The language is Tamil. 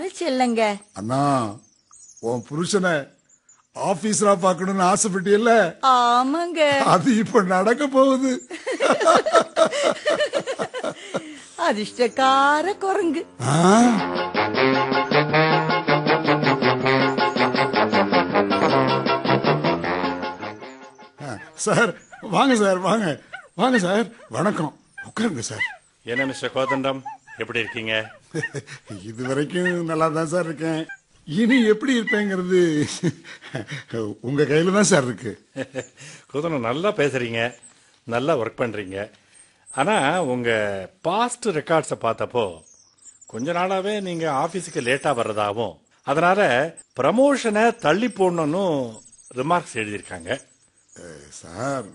செல்லங்க அண்ணா உன் புருஷனை ஆபீஸரா பார்க்கணும்னு ஆசைப்பட்டியல்ல ஆமாங்க அது இப்ப நடக்க போகுது அதிர்ஷ்டக்கார குரங்கு ஆ? ஆ, சார் வாங்க சார் வாங்க வாங்க சார் வணக்கம் உட்காருங்க சார் என்ன மிஸ்டர் கோதண்டம் எப்படி இருக்கீங்க இது வரைக்கும் நல்லா தான் சார் இருக்கேன் இனி எப்படி இருப்பேங்கிறது உங்க கையில தான் சார் இருக்கு கோதண்டம் நல்லா பேசுறீங்க நல்லா ஒர்க் பண்றீங்க ஆனா உங்க பாஸ்ட் ரெக்கார்ட்ஸை பார்த்தப்போ கொஞ்ச நாளாவே நீங்க ஆபீஸுக்கு லேட்டா வர்றதாகவும் அதனால ப்ரமோஷனை தள்ளி போடணும்னு ரிமார்க்ஸ் எழுதியிருக்காங்க சார்